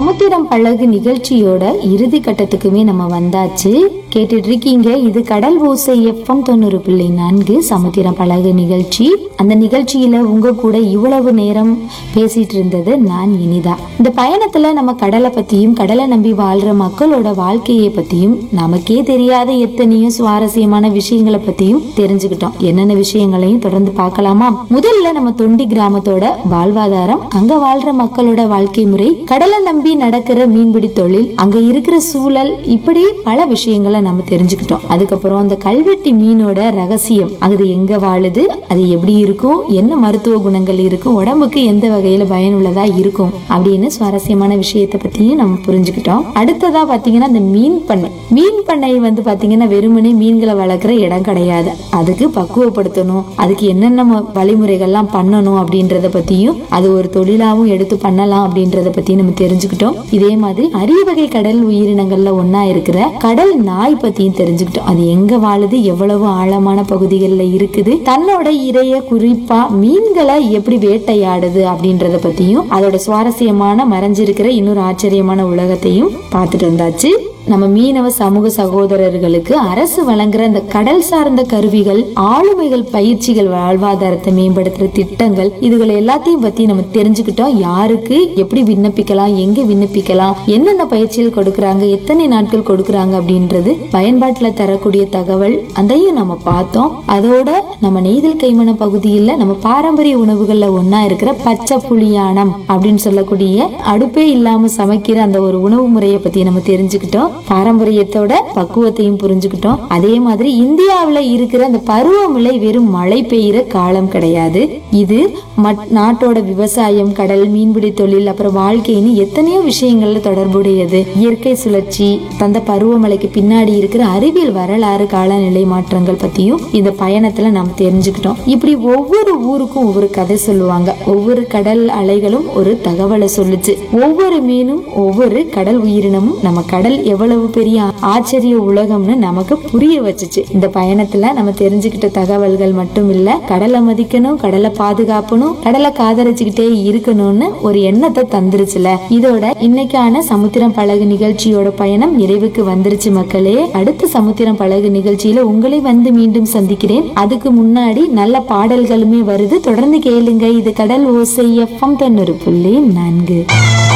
சமுத்திரம் பழகு நிகழ்ச்சியோட இறுதி கட்டத்துக்குமே நம்ம வந்தாச்சு கேட்டுட்டு இருக்கீங்க இது கடல் ஓசை எஃப்எம் தொண்ணூறு புள்ளி நான்கு சமுத்திரம் பழகு நிகழ்ச்சி அந்த நிகழ்ச்சியில உங்க கூட இவ்வளவு நேரம் பேசிட்டு இருந்தது நான் இனிதா இந்த பயணத்துல நம்ம கடலை பத்தியும் கடலை நம்பி வாழ்ற மக்களோட வாழ்க்கையை பத்தியும் நமக்கே தெரியாத எத்தனையோ சுவாரஸ்யமான விஷயங்களை பத்தியும் தெரிஞ்சுக்கிட்டோம் என்னென்ன விஷயங்களையும் தொடர்ந்து பார்க்கலாமா முதல்ல நம்ம தொண்டி கிராமத்தோட வாழ்வாதாரம் அங்க வாழ்ற மக்களோட வாழ்க்கை முறை கடலை நம்பி நடக்கிற மீன்பிடி தொழில் அங்க இருக்கிற சூழல் இப்படி பல விஷயங்களை நம்ம தெரிஞ்சுக்கிட்டோம் அதுக்கப்புறம் அந்த கல்வெட்டி மீனோட ரகசியம் அது எங்க வாழுது அது எப்படி இருக்கும் என்ன மருத்துவ குணங்கள் இருக்கும் உடம்புக்கு எந்த வகையில பயனுள்ளதா இருக்கும் அப்படின்னு சுவாரஸ்யமான விஷயத்தை பத்தியும் நம்ம புரிஞ்சுக்கிட்டோம் அடுத்ததா பாத்தீங்கன்னா இந்த மீன் பண்ணை மீன் பண்ணை வந்து பாத்தீங்கன்னா வெறுமனே மீன்களை வளர்க்குற இடம் கிடையாது அதுக்கு பக்குவப்படுத்தணும் அதுக்கு என்னென்ன ம- வழிமுறைகள்லாம் பண்ணணும் அப்படின்றத பத்தியும் அது ஒரு தொழிலாவும் எடுத்து பண்ணலாம் அப்படின்றத பத்தியும் நம்ம தெரிஞ்சுக்கிட்டோம் இதே மாதிரி அரிய வகை கடல் உயிரினங்கள்ல ஒண்ணா இருக்கிற கடல் நாய் பத்தியும் தெரிஞ்சுக்கிட்டோம் அது எங்க வாழுது எவ்வளவு ஆழமான பகுதிகளில் இருக்குது தன்னோட இரைய குறிப்பா மீன்களை எப்படி வேட்டையாடுது அப்படின்றத பத்தியும் அதோட சுவாரஸ்யமான மறைஞ்சிருக்கிற இன்னொரு ஆச்சரியமான உலகத்தையும் பார்த்துட்டு வந்தாச்சு நம்ம மீனவ சமூக சகோதரர்களுக்கு அரசு வழங்குற அந்த கடல் சார்ந்த கருவிகள் ஆளுமைகள் பயிற்சிகள் வாழ்வாதாரத்தை மேம்படுத்துற திட்டங்கள் இதுகள் எல்லாத்தையும் பத்தி நம்ம தெரிஞ்சுக்கிட்டோம் யாருக்கு எப்படி விண்ணப்பிக்கலாம் எங்க விண்ணப்பிக்கலாம் என்னென்ன பயிற்சிகள் கொடுக்கறாங்க எத்தனை நாட்கள் கொடுக்கறாங்க அப்படின்றது பயன்பாட்டுல தரக்கூடிய தகவல் அதையும் நம்ம பார்த்தோம் அதோட நம்ம நெய்தல் கைமண பகுதியில் நம்ம பாரம்பரிய உணவுகள்ல ஒண்ணா இருக்கிற பச்சை புளியானம் அப்படின்னு சொல்லக்கூடிய அடுப்பே இல்லாம சமைக்கிற அந்த ஒரு உணவு முறையை பத்தி நம்ம தெரிஞ்சுக்கிட்டோம் பாரம்பரியத்தோட பக்குவத்தையும் புரிஞ்சுக்கிட்டோம் அதே மாதிரி இந்தியாவுல இருக்கிற அந்த பருவமழை வெறும் மழை பெய்யுற காலம் கிடையாது இது மட்- நாட்டோட விவசாயம் கடல் மீன்பிடி தொழில் அப்புறம் வாழ்க்கைன்னு எத்தனையோ விஷயங்கள்ல தொடர்புடையது இயற்கை சுழற்சி தந்த பருவமழைக்கு பின்னாடி இருக்கிற அறிவியல் வரலாறு காலநிலை மாற்றங்கள் பத்தியும் இந்த பயணத்துல நாம் தெரிஞ்சுக்கிட்டோம் இப்படி ஒவ்வொரு ஊருக்கும் ஒவ்வொரு கதை சொல்லுவாங்க ஒவ்வொரு கடல் அலைகளும் ஒரு தகவலை சொல்லுச்சு ஒவ்வொரு மீனும் ஒவ்வொரு கடல் உயிரினமும் நம்ம கடல் எவ்வளவு பெரிய ஆச்சரிய உலகம்னு நமக்கு புரிய வச்சுச்சு இந்த பயணத்துல நம்ம தெரிஞ்சுக்கிட்ட தகவல்கள் மட்டும் இல்ல கடலை மதிக்கணும் கடலை பாதுகாக்கணும் கடலை காதலிச்சுக்கிட்டே இருக்கணும்னு ஒரு எண்ணத்தை தந்துருச்சுல இதோட இன்னைக்கான சமுத்திரம் பழகு நிகழ்ச்சியோட பயணம் நிறைவுக்கு வந்துருச்சு மக்களே அடுத்த சமுத்திரம் பழகு நிகழ்ச்சியில உங்களை வந்து மீண்டும் சந்திக்கிறேன் அதுக்கு முன்னாடி நல்ல பாடல்களுமே வருது தொடர்ந்து கேளுங்க இது கடல் ஓசை எஃப்எம் தொண்ணூறு புள்ளி நான்கு